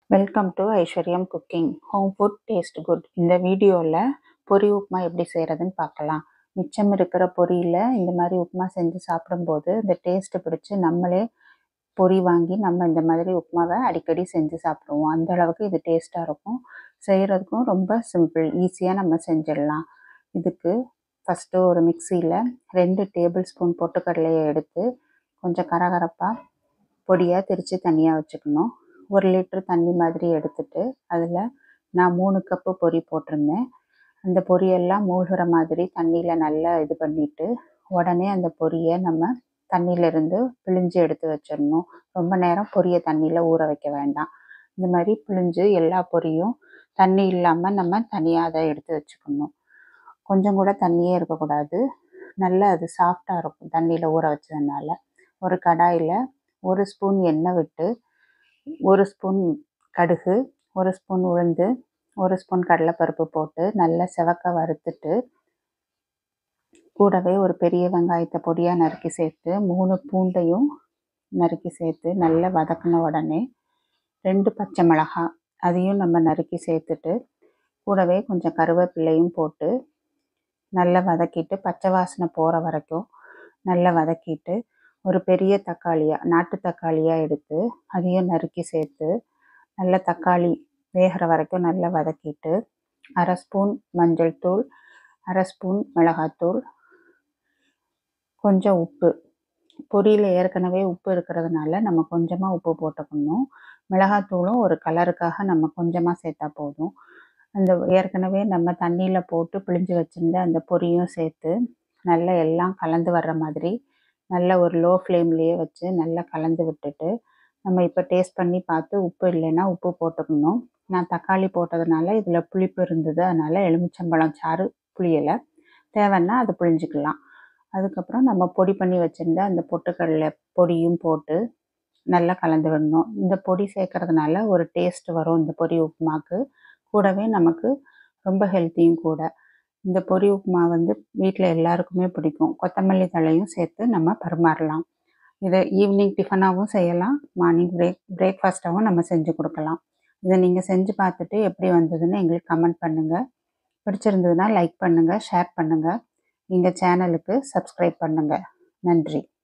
welcome to Aishwaryam cooking home food taste good இந்த வீடியோவில் பொரி உப்புமா எப்படி செய்கிறதுன்னு பார்க்கலாம் மிச்சம் இருக்கிற பொரியில் இந்த மாதிரி உப்புமா செஞ்சு சாப்பிடும்போது இந்த டேஸ்ட்டு பிடிச்சி நம்மளே பொரி வாங்கி நம்ம இந்த மாதிரி உப்புமாவை அடிக்கடி செஞ்சு சாப்பிடுவோம் அந்த அளவுக்கு இது டேஸ்ட்டாக இருக்கும் செய்கிறதுக்கும் ரொம்ப சிம்பிள் ஈஸியாக நம்ம செஞ்சிடலாம் இதுக்கு ஃபஸ்ட்டு ஒரு மிக்சியில் ரெண்டு டேபிள் ஸ்பூன் பொட்டுக்கடலையை எடுத்து கொஞ்சம் கரகரப்பாக பொடியாக திரித்து தனியாக வச்சுக்கணும் ஒரு லிட்ரு தண்ணி மாதிரி எடுத்துட்டு அதில் நான் மூணு கப்பு பொரி போட்டிருந்தேன் அந்த பொரியெல்லாம் மூழ்கிற மாதிரி தண்ணியில் நல்லா இது பண்ணிவிட்டு உடனே அந்த பொரியை நம்ம தண்ணியிலேருந்து பிழிஞ்சு எடுத்து வச்சிடணும் ரொம்ப நேரம் பொரியை தண்ணியில் ஊற வைக்க வேண்டாம் இந்த மாதிரி பிழிஞ்சு எல்லா பொரியும் தண்ணி இல்லாமல் நம்ம தனியாக அதை எடுத்து வச்சுக்கணும் கொஞ்சம் கூட தண்ணியே இருக்கக்கூடாது நல்லா அது சாஃப்டாக இருக்கும் தண்ணியில் ஊற வச்சதுனால ஒரு கடாயில் ஒரு ஸ்பூன் எண்ணெய் விட்டு ஒரு ஸ்பூன் கடுகு ஒரு ஸ்பூன் உளுந்து ஒரு ஸ்பூன் கடலைப்பருப்பு போட்டு நல்லா செவக்க வறுத்துட்டு கூடவே ஒரு பெரிய வெங்காயத்தை பொடியாக நறுக்கி சேர்த்து மூணு பூண்டையும் நறுக்கி சேர்த்து நல்லா வதக்கின உடனே ரெண்டு பச்சை மிளகாய் அதையும் நம்ம நறுக்கி சேர்த்துட்டு கூடவே கொஞ்சம் கருவேப்பிலையும் போட்டு நல்லா வதக்கிட்டு பச்சை வாசனை போகிற வரைக்கும் நல்லா வதக்கிட்டு ஒரு பெரிய தக்காளியாக நாட்டு தக்காளியாக எடுத்து அதையும் நறுக்கி சேர்த்து நல்ல தக்காளி வேகிற வரைக்கும் நல்லா வதக்கிட்டு அரை ஸ்பூன் மஞ்சள் தூள் அரை ஸ்பூன் மிளகாத்தூள் கொஞ்சம் உப்பு பொரியில் ஏற்கனவே உப்பு இருக்கிறதுனால நம்ம கொஞ்சமாக உப்பு போட்டுக்கணும் மிளகாத்தூளும் ஒரு கலருக்காக நம்ம கொஞ்சமாக சேர்த்தா போதும் அந்த ஏற்கனவே நம்ம தண்ணியில் போட்டு பிழிஞ்சு வச்சுருந்த அந்த பொரியும் சேர்த்து நல்லா எல்லாம் கலந்து வர்ற மாதிரி நல்ல ஒரு லோ ஃப்ளேம்லேயே வச்சு நல்லா கலந்து விட்டுட்டு நம்ம இப்போ டேஸ்ட் பண்ணி பார்த்து உப்பு இல்லைன்னா உப்பு போட்டுக்கணும் நான் தக்காளி போட்டதுனால இதில் புளிப்பு இருந்தது அதனால் எலுமிச்சம்பழம் சாறு புளியலை தேவைன்னா அது புளிஞ்சிக்கலாம் அதுக்கப்புறம் நம்ம பொடி பண்ணி வச்சுருந்த அந்த பொட்டுக்கடலை பொடியும் போட்டு நல்லா கலந்து விடணும் இந்த பொடி சேர்க்கறதுனால ஒரு டேஸ்ட் வரும் இந்த பொரி உப்புமாக்கு கூடவே நமக்கு ரொம்ப ஹெல்த்தியும் கூட இந்த பொரி உப்புமா வந்து வீட்டில் எல்லாருக்குமே பிடிக்கும் கொத்தமல்லி தழையும் சேர்த்து நம்ம பரிமாறலாம் இதை ஈவினிங் டிஃபனாகவும் செய்யலாம் மார்னிங் பிரேக் பிரேக்ஃபாஸ்ட்டாகவும் நம்ம செஞ்சு கொடுக்கலாம் இதை நீங்கள் செஞ்சு பார்த்துட்டு எப்படி வந்ததுன்னு எங்களுக்கு கமெண்ட் பண்ணுங்கள் பிடிச்சிருந்ததுன்னா லைக் பண்ணுங்கள் ஷேர் பண்ணுங்கள் எங்கள் சேனலுக்கு சப்ஸ்கிரைப் பண்ணுங்கள் நன்றி